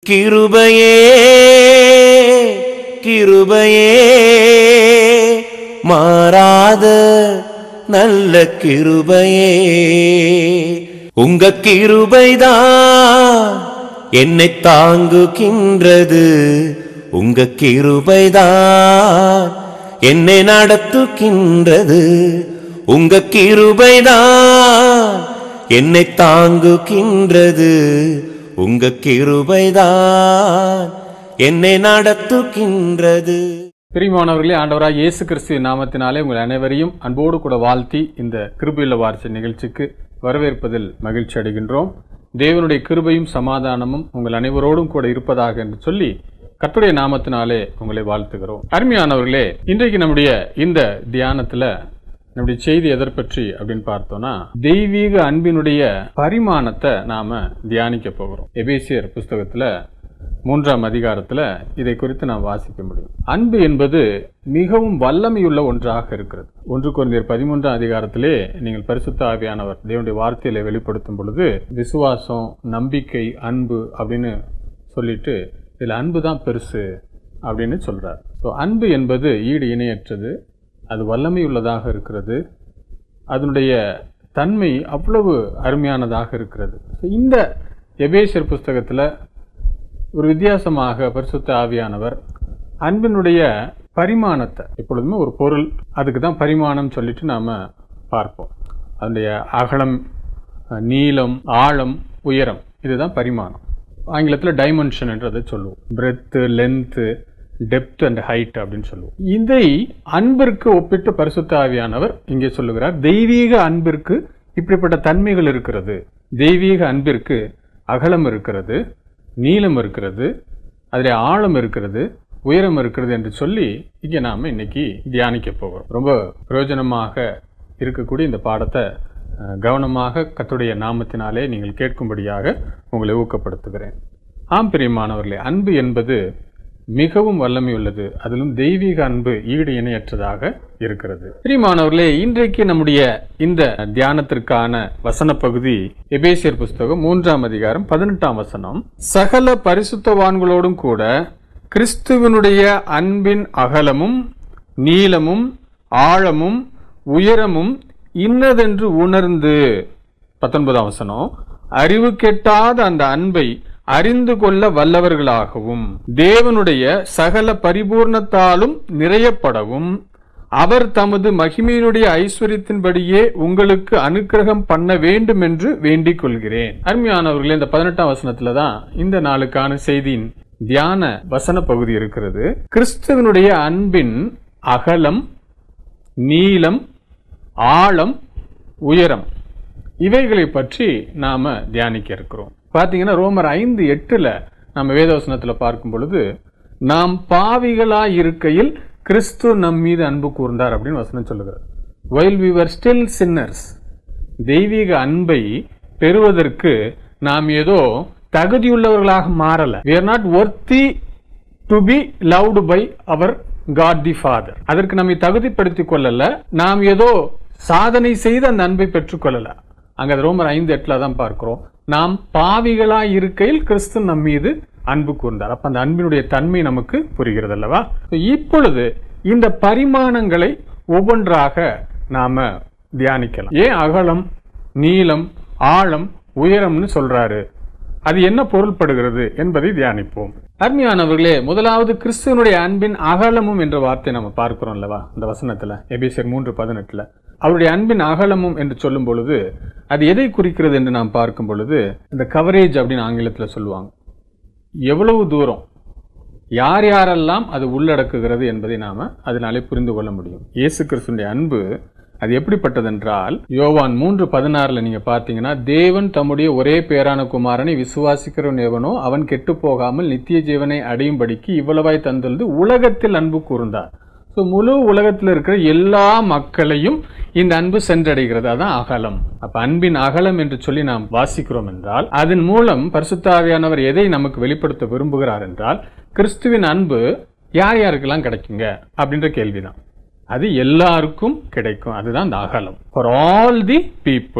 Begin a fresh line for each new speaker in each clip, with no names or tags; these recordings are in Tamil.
கிருபையே கிருபையே மாறாத நல்ல கிருபையே உங்க கிருபைதான் என்னை தாங்குகின்றது உங்க கிருபைதான் என்னை நடத்துகின்றது உங்க கிருபைதான் என்னை தாங்குகின்றது உங்க கிருபைதான் என்னை நடத்துகின்றது
பிரியமானவர்களே ஆண்டவராக இயேசு கிறிஸ்துவின் நாமத்தினாலே உங்கள் அனைவரையும் அன்போடு கூட வாழ்த்தி இந்த கிருபையுள்ள வார்த்தை நிகழ்ச்சிக்கு வரவேற்பதில் மகிழ்ச்சி அடைகின்றோம் தேவனுடைய கிருபையும் சமாதானமும் உங்கள் அனைவரோடும் கூட இருப்பதாக என்று சொல்லி கர்த்தருடைய நாமத்தினாலே உங்களை வாழ்த்துகிறோம் அருமையானவர்களே இன்றைக்கு நம்முடைய இந்த தியானத்துல நம்முடைய செய்தி எதை பற்றி அப்படின்னு பார்த்தோம்னா தெய்வீக அன்பினுடைய பரிமாணத்தை நாம தியானிக்க போகிறோம் எபேசியர் புஸ்தகத்துல மூன்றாம் அதிகாரத்துல இதை குறித்து நாம் வாசிக்க முடியும் அன்பு என்பது மிகவும் வல்லமையுள்ள ஒன்றாக இருக்கிறது ஒன்று குறைந்தர் பதிமூன்றாம் அதிகாரத்திலே நீங்கள் பரிசுத்த ஆவியானவர் தேவனுடைய வார்த்தையில வெளிப்படுத்தும் பொழுது விசுவாசம் நம்பிக்கை அன்பு அப்படின்னு சொல்லிட்டு இதுல அன்பு தான் பெருசு அப்படின்னு சொல்றார் ஸோ அன்பு என்பது ஈடு இணையற்றது அது வல்லமையுள்ளதாக இருக்கிறது அதனுடைய தன்மை அவ்வளவு அருமையானதாக இருக்கிறது So, இந்த எபேசியர் புஸ்தகத்தில் ஒரு வித்தியாசமாக பரிசுத்த ஆவியானவர் அன்பினுடைய பரிமாணத்தை எப்பொழுதுமே ஒரு பொருள் அதுக்கு தான் பரிமாணம் சொல்லிட்டு நாம் பார்ப்போம் அதனுடைய அகலம் அஹ், நீளம் ஆழம் உயரம் இதுதான் பரிமாணம் ஆங்கிலத்தில் டைமென்ஷன் என்றதை சொல்லுவோம் breadth length depth and height அப்படின்னு சொல்லுவோம் இதை அன்பிற்கு ஒப்பிட்டு பரிசுத்த ஆவியானவர் இங்கே சொல்லுகிறார் தெய்வீக அன்பிற்கு இப்படிப்பட்ட தன்மைகள் இருக்கிறது தெய்வீக அன்பிற்கு அகலம் இருக்கிறது நீளம் இருக்கிறது அதில் ஆழம் இருக்கிறது உயரம் இருக்கிறது என்று சொல்லி இங்கே நாம் இன்னைக்கு தியானிக்க போகிறோம் ரொம்ப பிரயோஜனமாக இருக்கக்கூடிய இந்த பாடத்தை அஹ், கவனமாக கர்த்தருடைய நாமத்தினாலே நீங்கள் கேட்கும்படியாக உங்களை ஊக்கப்படுத்துகிறேன் ஆம் பிரியமானவர்களே அன்பு என்பது மிகவும் வல்லமை உள்ளது அதிலும் தெய்வீக அன்பு ஈடு இணையற்றதாக இருக்கிறது பிரியமானவர்களே இன்றைக்கு நம்முடைய இந்த தியானத்திற்கான வசன பகுதி எபேசியர் புஸ்தகம் மூன்றாம் அதிகாரம் பதினெட்டாம் வசனம் சகல பரிசுத்தவான்களோடும் கூட கிறிஸ்துவனுடைய அன்பின் அகலமும் நீளமும் ஆழமும் உயரமும் இன்னதென்று உணர்ந்து பத்தொன்பதாம் வசனம் அறிவு கெட்டாத அந்த அன்பை அறிந்து கொள்ள வல்லவர்களாகவும் தேவனுடைய சகல பரிபூர்ணத்தாலும் நிறையப்படவும் அவர் தமது மகிமையினுடைய ஐஸ்வர்யத்தின்படியே உங்களுக்கு அனுக்கிரகம் பண்ண வேண்டும் என்று வேண்டிக் கொள்கிறேன் அருமையானவர்களே இந்த பதினெட்டாம் வசனத்துல தான் இந்த நாளுக்கான செய்தியின் தியான வசன பகுதி இருக்கிறது கிறிஸ்துவனுடைய அன்பின் அகலம் நீளம் ஆழம் உயரம் இவைகளை பற்றி நாம தியானிக்க இருக்கிறோம் பார்த்தீங்கன்னா ரோமர் ஐந்து எட்டுல நம்ம வேதவசனத்துல பார்க்கும் பொழுது நாம் பாவிகளாய் இருக்கையில் கிறிஸ்து நம் மீது அன்பு கூர்ந்தார் அப்படின்னு வசனம் சொல்லுகிறார் while we were still sinners தெய்வீக அன்பை பெறுவதற்கு நாம் ஏதோ தகுதியுள்ளவர்களாக மாறல we are not worthy to be loved by our God the Father அதற்கு நம்மை தகுதிப்படுத்திக் கொள்ளல நாம் ஏதோ சாதனை செய்து அந்த அன்பை பெற்றுக்கொள்ளல அங்க அது ரோமர் ஐந்து எட்டுல தான் பார்க்கிறோம் நாம் பாவிகளாய் இருக்கையில் கிறிஸ்து நம் மீது அன்பு கூர்ந்தார் அப்ப அந்த அன்பினுடைய தன்மை நமக்கு புரிகிறது அல்லவா இப்பொழுது இந்த பரிமாணங்களை ஒவ்வொன்றாக நாம தியானிக்கலாம் ஏன் அகலம் நீளம் ஆழம் உயரம்னு சொல்றாரு அது என்ன பொருள்படுகிறது என்பதை தியானிப்போம் அருமையானவர்களே முதலாவது கிறிஸ்துவனுடைய அன்பின் அகலமும் என்ற வார்த்தை நம்ம பார்க்கிறோம் அல்லவா இந்த வசனத்துல எபிசியர் மூன்று பதினெட்டுல அவருடைய அன்பின் அகலமும் என்று சொல்லும் பொழுது அது எதை குறிக்கிறது என்று நாம் பார்க்கும் பொழுது இந்த கவரேஜ் அப்படின்னு ஆங்கிலத்துல சொல்லுவாங்க எவ்வளவு தூரம் யார் யாரெல்லாம் அது உள்ளடக்குகிறது என்பதை நாம அதனாலே புரிந்து கொள்ள முடியும் இயேசு கிறிஸ்துடைய அன்பு அது எப்படிப்பட்டதென்றால் யோவான் மூன்று பதினாறுல நீங்க பார்த்தீங்கன்னா தேவன் தம்முடைய ஒரே பேரான குமாரனை விசுவாசிக்கிறவன் எவனோ அவன் கெட்டு போகாமல் நித்திய ஜீவனை அடையும்படிக்கு இவ்வளவாய் தந்தது உலகத்தில் அன்பு கூர்ந்தார் ஸோ முழு உலகத்தில் இருக்கிற எல்லா மக்களையும் இந்த அன்பு சென்றடைகிறது அதான் அகலம் அப்ப அன்பின் அகலம் என்று சொல்லி நாம் வாசிக்கிறோம் என்றால் அதன் மூலம் பரிசுத்தாவியானவர் எதை நமக்கு வெளிப்படுத்த விரும்புகிறார் என்றால் கிறிஸ்துவின் அன்பு யார் யாருக்கெல்லாம் கிடைக்குங்க அப்படின்ற கேள்விதான் அது எல்லாருக்கும் கிடைக்கும் அதுதான் அந்த அகலம் for all the people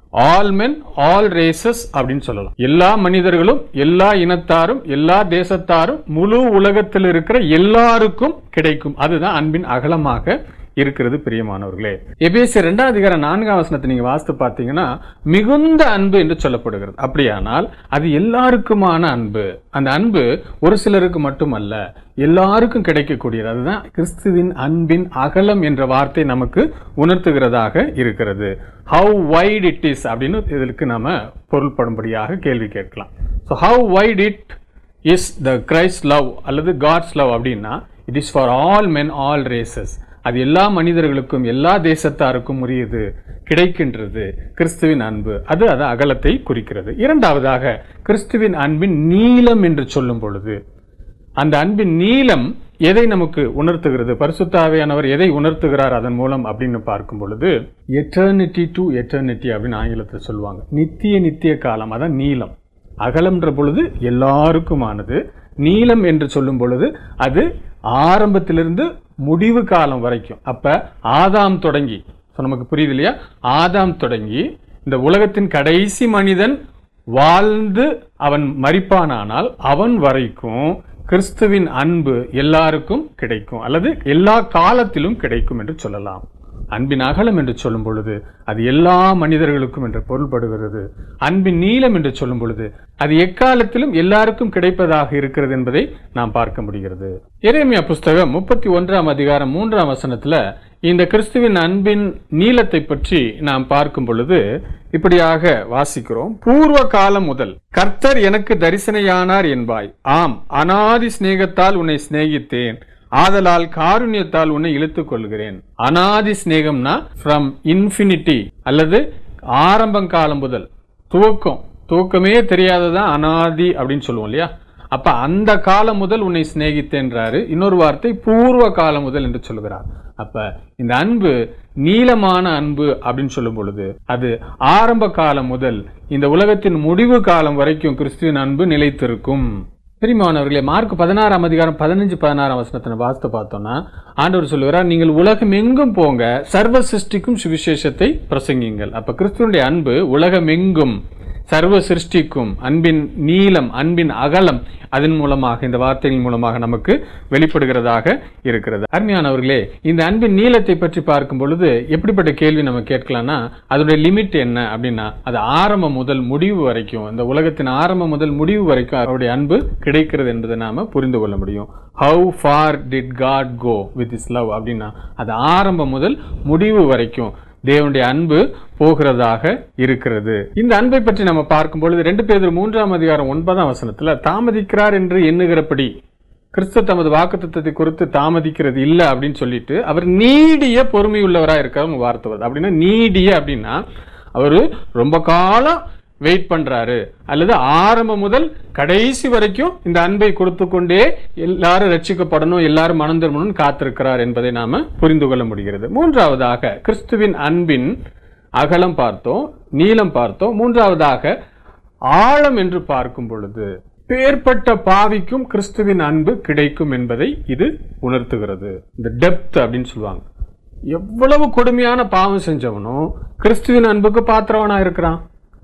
all men all races அப்படின்னு சொல்லலாம் எல்லா மனிதர்களும் எல்லா இனத்தாரும் எல்லா தேசத்தாரும் முழு உலகத்தில் இருக்கிற எல்லாருக்கும் கிடைக்கும் அதுதான் அன்பின் அகலமாக இருக்கிறது பிரியமானவர்களே எபேசியர் இரண்டாம் அதிகாரம் நான்காம் வசனத்தை நீங்க வாசித்து பார்த்தீங்கன்னா மிகுந்த அன்பு என்று சொல்லப்படுகிறது அப்படியானால் அது எல்லாருக்குமான அன்பு அந்த அன்பு ஒரு சிலருக்கு மட்டுமல்ல எல்லாருக்கும் கிடைக்கக்கூடியது அதுதான் கிறிஸ்துவின் அன்பின் அகலம் என்ற வார்த்தை நமக்கு உணர்த்துகிறதாக இருக்கிறது ஹவு வைட் இட் இஸ் அப்படின்னு இதற்கு நாம பொருள்படும்படியாக கேள்வி கேட்கலாம் so how wide it is the Christ love அல்லது காட்ஸ் லவ் அப்படின்னா it is for all men all races அது எல்லா மனிதர்களுக்கும் எல்லா தேசத்தாருக்கும் உரியது கிடைக்கின்றது கிறிஸ்துவின் அன்பு அது அது அகலத்தை குறிக்கிறது இரண்டாவதாக கிறிஸ்துவின் அன்பின் நீளம் என்று சொல்லும் பொழுது அந்த அன்பின் நீளம் எதை நமக்கு உணர்த்துகிறது பரிசுத்தாவையானவர் எதை உணர்த்துகிறார் அதன் மூலம் அப்படின்னு பார்க்கும் பொழுது எட்டர்னிட்டி டு எட்டர்னிட்டி அப்படின்னு ஆங்கிலத்தில் சொல்லுவாங்க நித்திய நித்திய காலம் அதான் நீளம் அகலம்ன்ற பொழுது எல்லாருக்குமானது நீளம் என்று சொல்லும் பொழுது அது ஆரம்பத்திலிருந்து முடிவு காலம் வரைக்கும் அப்ப ஆதாம் தொடங்கி so நமக்கு புரியுது இல்லையா ஆதாம் தொடங்கி இந்த உலகத்தின் கடைசி மனிதன் வாழ்ந்து அவன் மரிப்பானானால் அவன் வரைக்கும் கிறிஸ்துவின் அன்பு எல்லாருக்கும் கிடைக்கும் அல்லது எல்லா காலத்திலும் கிடைக்கும் என்று சொல்லலாம் அன்பின் அகலம் என்று சொல்லும் பொழுது அது எல்லா மனிதர்களுக்கும் என்று பொருள்படுகிறது அன்பின் நீளம் என்று சொல்லும் பொழுது அது எக்காலத்திலும் எல்லாருக்கும் கிடைப்பதாக இருக்கிறது என்பதை நாம் பார்க்க முடிகிறது எரேமியா புஸ்தகம் முப்பத்தி ஒன்றாம் அதிகாரம் மூன்றாம் வசனத்துல இந்த கிறிஸ்துவின் அன்பின் நீளத்தை பற்றி நாம் பார்க்கும் பொழுது இப்படியாக வாசிக்கிறோம் பூர்வ காலம் முதல் கர்த்தர் எனக்கு தரிசனையானார் என்பாய் ஆம் அனாதி சிநேகத்தால் உன்னை சிநேகித்தேன் ஆதலால் காருண்யத்தால் உன்னை இழுத்துக் கொள்கிறேன் அனாதி சிநேகம்னா ஃப்ரம் இன்ஃபினிட்டி அல்லது ஆரம்பம் காலம் முதல் துவக்கம் துவக்கமே தெரியாததான் அனாதி அப்படின்னு சொல்லுவோம் இல்லையா அப்ப அந்த காலம் முதல் உன்னை சிநேகித்தேன்றாரு இன்னொரு வார்த்தை பூர்வ காலம் முதல் என்று சொல்கிறார் அப்ப இந்த அன்பு நீளமான அன்பு அப்படின்னு சொல்லும் பொழுது அது ஆரம்ப காலம் முதல் இந்த உலகத்தின் முடிவு காலம் வரைக்கும் கிறிஸ்துவின் அன்பு நிலைத்திருக்கும் பிரிமானவர்களே மார்க் பதினாறாம் அதிகாரம் பதினஞ்சு பதினாறாம் வசனத்தை நம்ம வாசித்து பார்த்தோம்னா ஆண்டவர் சொல்லுகிறார் நீங்கள் உலகம் எங்கும் போங்க சர்வ சிருஷ்டிக்கும் சுவிசேஷத்தை பிரசங்கிங்கள் அப்ப கிறிஸ்துவனுடைய அன்பு உலகம் எங்கும் சர்வ சிருஷ்டிக்கும் அன்பின் நீளம் அன்பின் அகலம் அதன் மூலமாக இந்த வார்த்தையின் மூலமாக நமக்கு வெளிப்படுகிறதாக இருக்கிறது அருமையானவர்களே இந்த அன்பின் நீளத்தை பற்றி பார்க்கும் பொழுது எப்படிப்பட்ட கேள்வி நம்ம கேட்கலாம்னா அதனுடைய லிமிட் என்ன அப்படின்னா அது ஆரம்பம் முதல் முடிவு வரைக்கும் இந்த உலகத்தின் ஆரம்பம் முதல் முடிவு வரைக்கும் அவருடைய அன்பு கிடைக்கிறது என்பதை நாம புரிந்து கொள்ள முடியும் how far did God go with his love அப்படின்னா அது ஆரம்பம் முதல் முடிவு வரைக்கும் தேவனுடைய அன்பு போகிறதாக இருக்கிறது இந்த அன்பை பற்றி நம்ம பார்க்கும் பொழுது ரெண்டு பேர் மூன்றாம் அதிகாரம் ஒன்பதாம் வசனத்துல தாமதிக்கிறார் என்று எண்ணுகிறபடி கிறிஸ்து தமது வாக்குத்தத்தத்தை குறித்து தாமதிக்கிறது இல்லை அப்படின்னு சொல்லிட்டு அவர் நீடிய பொறுமை உள்ளவராக இருக்கார் உங்க வார்த்தை வருது அப்படின்னா நீடிய அப்படின்னா அவர் ரொம்ப காலம் வெயிட் பண்றாரு அல்லது ஆரம்பம் முதல் கடைசி வரைக்கும் இந்த அன்பை கொடுத்து கொண்டே எல்லாரும் ரட்சிக்கப்படணும் எல்லாரும் மனம் திரும்பணும்னு காத்திருக்கிறார் என்பதை நாம புரிந்து கொள்ள முடிகிறது மூன்றாவதாக கிறிஸ்துவின் அன்பின் அகலம் பார்த்தோம் நீளம் பார்த்தோம் மூன்றாவதாக ஆழம் என்று பார்க்கும் பொழுது பேர்பட்ட பாவிக்கும் கிறிஸ்துவின் அன்பு கிடைக்கும் என்பதை இது உணர்த்துகிறது இந்த டெப்த் அப்படின்னு சொல்லுவாங்க எவ்வளவு கொடுமையான பாவம் செஞ்சவனும் கிறிஸ்துவின் அன்புக்கு பாத்திரவனா இருக்கிறான்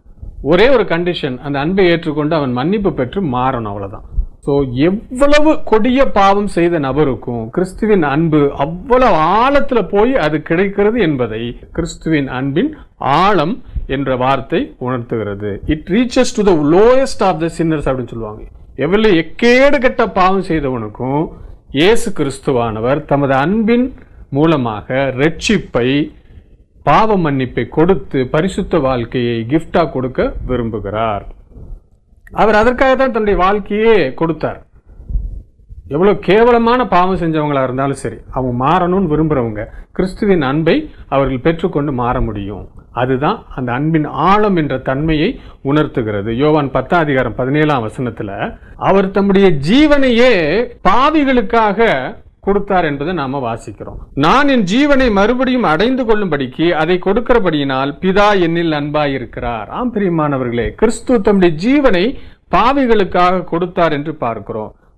ஒரே ஒரு கண்டிஷன் அந்த அன்பை ஏற்றுக்கொண்டு அவன் மன்னிப்பு பெற்று மாறணும் அவ்வளவுதான் ஸோ எவ்வளவு கொடிய பாவம் செய்த நபருக்கும் கிறிஸ்துவின் அன்பு அவ்வளவு ஆழத்துல போய் அது கிடைக்கிறது என்பதை கிறிஸ்துவின் அன்பின் ஆழம் என்ற வார்த்தை உணர்த்துகிறது it reaches to the lowest of the sinners அப்படின்னு சொல்லுவாங்க எவ்வளவு எக்கேடு கெட்ட பாவம் செய்தவனுக்கும் இயேசு கிறிஸ்துவானவர் தமது அன்பின் மூலமாக ரட்சிப்பை பாவ மன்னிப்பை கொடுத்து பரிசுத்த வாழ்க்கையை கிஃப்டா கொடுக்க விரும்புகிறார் அவர் அதற்காக தான் தன்னுடைய வாழ்க்கையே கொடுத்தார் எவ்வளவு கேவலமான பாவம் செஞ்சவங்களா இருந்தாலும் சரி அவங்க மாறணும்னு விரும்புறவங்க கிறிஸ்துவின் அன்பை அவர்கள் பெற்றுக்கொண்டு மாற முடியும் அதுதான் அந்த அன்பின் ஆழம் என்ற தன்மையை உணர்த்துகிறது யோவான் பத்தாம் அதிகாரம் பதினேழாம் வசனத்துல அவர் தம்முடைய ஜீவனையே பாவிகளுக்காக கொடுத்தார் என்பதை நாம வாசிக்கிறோம் நான் என் ஜீவனை மறுபடியும் அடைந்து கொள்ளும்படிக்கு அதை கொடுக்கிறபடியினால் பிதா என்னில் அன்பாயிருக்கிறார் ஆம் பிரியமானவர்களே கிறிஸ்து தம்முடைய ஜீவனை பாவிகளுக்காக கொடுத்தார் என்று பார்க்கிறோம்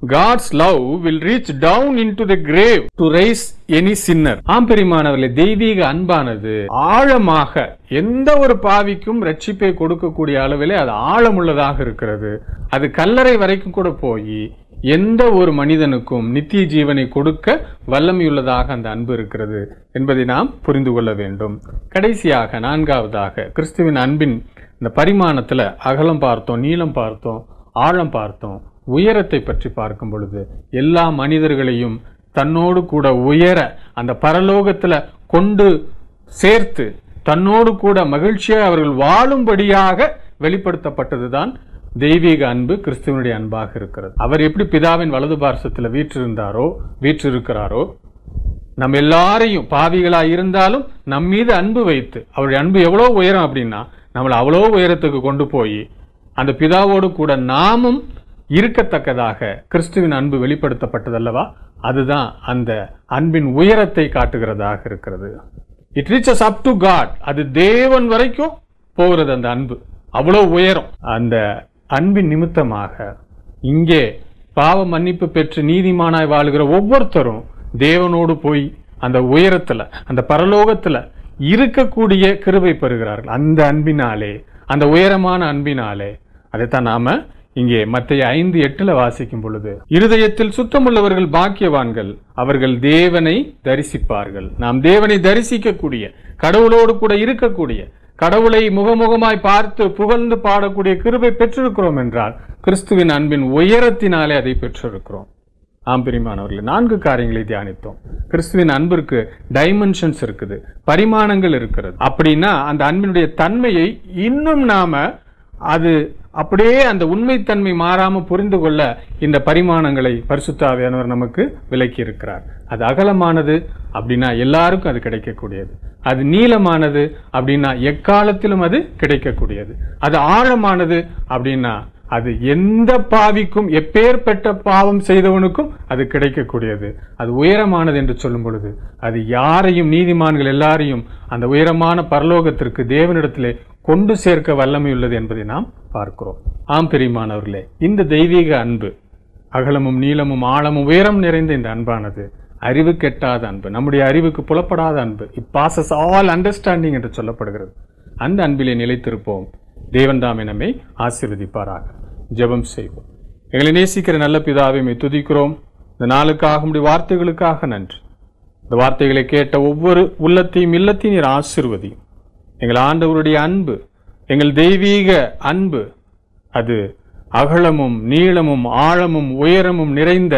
God's love will reach down into the grave to raise any sinner. ஆம் பெரியமானவர்களே தெய்வீக அன்பானது ஆழமாக எந்த ஒரு பாவிக்கும் ரட்சிப்பை கொடுக்கக்கூடிய அளவிலே அது ஆழமுள்ளதாக இருக்கிறது அது கல்லறை வரைக்கும் கூட போய் எந்த ஒரு மனிதனுக்கும் நித்திய ஜீவனை கொடுக்க வல்லமையுள்ளதாக அந்த அன்பு இருக்கிறது என்பதை நாம் புரிந்து கொள்ள வேண்டும் கடைசியாக நான்காவதாக கிறிஸ்துவின் அன்பின் இந்த பரிமாணத்துல அகலம் பார்த்தோம் நீளம் பார்த்தோம் ஆழம் பார்த்தோம் உயரத்தை பற்றி பார்க்கும் பொழுது எல்லா மனிதர்களையும் தன்னோடு கூட உயர அந்த பரலோகத்துல கொண்டு சேர்த்து தன்னோடு கூட மகிழ்ச்சியாக அவர்கள் வாழும்படியாக வெளிப்படுத்தப்பட்டதுதான் தெய்வீக அன்பு கிறிஸ்துவனுடைய அன்பாக இருக்கிறது அவர் எப்படி பிதாவின் வலது பார்சத்துல வீற்றிருந்தாரோ வீற்றிருக்கிறாரோ நம்ம எல்லாரையும் பாவிகளா இருந்தாலும் நம் மீது அன்பு வைத்து அவருடைய அன்பு எவ்வளோ உயரம் அப்படின்னா நம்மளை அவ்வளோ உயரத்துக்கு கொண்டு போய் அந்த பிதாவோடு கூட நாமும் இருக்கத்தக்கதாக கிறிஸ்துவின் அன்பு வெளிப்படுத்தப்பட்டதல்லவா அதுதான் அந்த அன்பின் உயரத்தை காட்டுகிறதாக இருக்கிறது it reaches up to God அது தேவன் வரைக்கும் போகிறது அந்த அன்பு அவ்வளோ உயரம் அந்த அன்பின் நிமித்தமாக இங்கே பாவ மன்னிப்பு பெற்று நீதிமானாய் வாழுகிற ஒவ்வொருத்தரும் தேவனோடு போய் அந்த உயரத்துல அந்த பரலோகத்துல இருக்கக்கூடிய கிருபை பெறுகிறார்கள் அந்த அன்பினாலே அந்த உயரமான அன்பினாலே அதைத்தான் நாம இங்கே மத்திய ஐந்து எட்டுல வாசிக்கும் பொழுது இருதயத்தில் சுத்தமுள்ளவர்கள் பாக்கியவான்கள் அவர்கள் தேவனை தரிசிப்பார்கள் நாம் தேவனை தரிசிக்கக்கூடிய கடவுளோடு கூட இருக்கக்கூடிய கடவுளை முகமுகமாய் பார்த்து புகழ்ந்து பாடக்கூடிய கிருபை பெற்றிருக்கிறோம் என்றால் கிறிஸ்துவின் அன்பின் உயரத்தினாலே அதை பெற்றிருக்கிறோம் ஆம் பிரிமானவர்களே நான்கு காரியங்களை தியானித்தோம் கிறிஸ்துவின் அன்பிற்கு டைமென்ஷன்ஸ் இருக்குது பரிமாணங்கள் இருக்கிறது அப்படின்னா அந்த அன்பினுடைய தன்மையை இன்னும் நாம அது அப்படியே அந்த உண்மைத்தன்மை மாறாம புரிந்து கொள்ள இந்த பரிமாணங்களை பரிசுத்தாவியானவர் நமக்கு விளக்கி இருக்கிறார் அது அகலமானது அப்படின்னா எல்லாருக்கும் அது கிடைக்கக்கூடியது அது நீளமானது அப்படின்னா எக்காலத்திலும் அது கிடைக்கக்கூடியது அது ஆழமானது அப்படின்னா அது எந்த பாவிக்கும் எப்பேற்பட்ட பாவம் செய்தவனுக்கும் அது கிடைக்கக்கூடியது அது உயரமானது என்று சொல்லும் பொழுது அது யாரையும் நீதிமான்கள் எல்லாரையும் அந்த உயரமான பரலோகத்திற்கு தேவனிடத்திலே கொண்டு சேர்க்க வல்லமை உள்ளது என்பதை நாம் பார்க்கிறோம் ஆம் பெரியமானவர்களே இந்த தெய்வீக அன்பு அகலமும் நீளமும் ஆழமும் உயரம் நிறைந்த இந்த அன்பானது அறிவு கெட்டாத அன்பு நம்முடைய அறிவுக்கு புலப்படாத அன்பு இட் பாசஸ் ஆல் அண்டர்ஸ்டாண்டிங் என்று சொல்லப்படுகிறது அந்த அன்பிலே நிலைத்திருப்போம் தேவன் தாமே நம்மை ஆசீர்வதிப்பாராக ஜெபம் செய்வோம் எங்களை நேசிக்கிற நல்ல பிதாவை மை துதிக்கிறோம் இந்த நாளுக்காக உடைய வார்த்தைகளுக்காக நன்றி இந்த வார்த்தைகளை கேட்ட ஒவ்வொரு உள்ளத்தையும் இல்லத்தையும் நீர் ஆசிர்வதியும் எங்கள் ஆண்டவருடைய அன்பு எங்கள் தெய்வீக அன்பு அது அகலமும் நீளமும் ஆழமும் உயரமும் நிறைந்த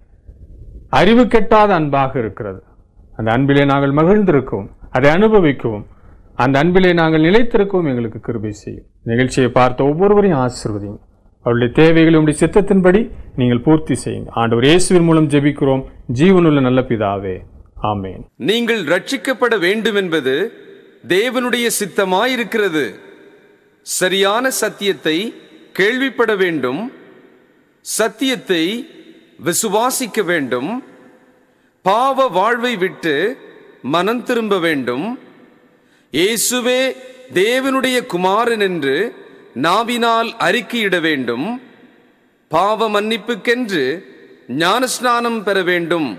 அறிவு கெட்டாத அன்பாக இருக்கிறது அந்த அன்பிலே நாங்கள் மகிழ்ந்திருக்கவும் அதை அனுபவிக்கவும் அந்த அன்பிலே நாங்கள் நிலைத்திருக்கவும் எங்களுக்கு கிருபை செய்யும் நிகழ்ச்சியை பார்த்த ஒவ்வொருவரையும் ஆசிர்வதியும் அவருடைய தேவைகளை உடைய சித்தத்தின்படி நீங்கள் பூர்த்தி செய்யுங்க ஆண்டவர் இயேசுவின் மூலம் ஜெபிக்கிறோம் ஜீவனுள்ள நல்ல பிதாவே ஆமேன்
நீங்கள் ரட்சிக்கப்பட வேண்டும் என்பது தேவனுடைய சித்தமாயிருக்கிறது சரியான சத்தியத்தை கேள்விப்பட வேண்டும் சத்தியத்தை விசுவாசிக்க வேண்டும் பாவ வாழ்வை விட்டு மனம் திரும்ப வேண்டும் இயேசுவே தேவனுடைய குமாரன் என்று நாவினால் அறிக்கையிட வேண்டும் பாவ மன்னிப்புக்கென்று ஞானஸ்நானம் பெற வேண்டும்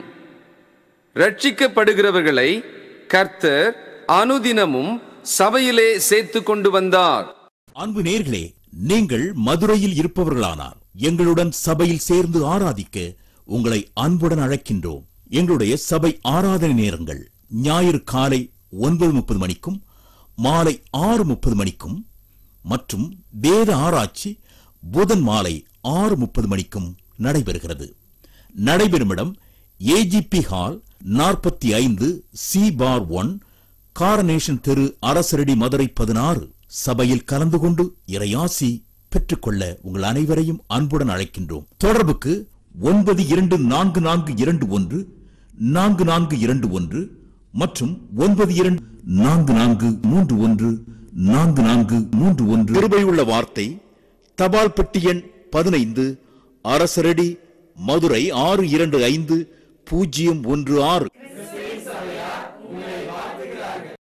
ரட்சிக்கப்படுகிறவர்களை கர்த்தர் அனுதினமும் சபையிலே சேர்த்து கொண்டு வந்தார்
அன்பு நேர்களே நீங்கள் மதுரையில் இருப்பவர்களானார் எங்களுடன் சபையில் சேர்ந்து ஆராதிக்க உங்களை அன்புடன் அழைக்கின்றோம் எங்களுடைய சபை ஆராதனை நேரங்கள் ஞாயிறு காலை ஒன்பது முப்பது மணிக்கும் மாலை ஆறு முப்பது மணிக்கும் மற்றும் வேத ஆராய்ச்சி புதன் மாலை ஆறு முப்பது மணிக்கும் நடைபெறுகிறது நடைபெறும் இடம் ஏஜிபி ஹால் நாற்பத்தி ஐந்து சி பார் ஒன் காரனேஷன் தெரு அரசரடி மதுரை பதினாறு சபையில் கலந்து கொண்டு இறையாசி பெற்றுக்கொள்ள உங்கள் அனைவரையும் அன்புடன் அழைக்கின்றோம் தொடர்புக்கு ஒன்பது இரண்டு நான்கு நான்கு இரண்டு ஒன்று நான்கு நான்கு இரண்டு ஒன்று மற்றும் ஒன்பது இரண்டு நான்கு நான்கு மூன்று ஒன்று நான்கு நான்கு மூன்று ஒன்று கிருபையுள்ள வார்த்தை தபால் பெட்டி எண் பதினைந்து அரசரடி மதுரை ஆறு இரண்டு ஐந்து பூஜ்ஜியம் ஒன்று ஆறு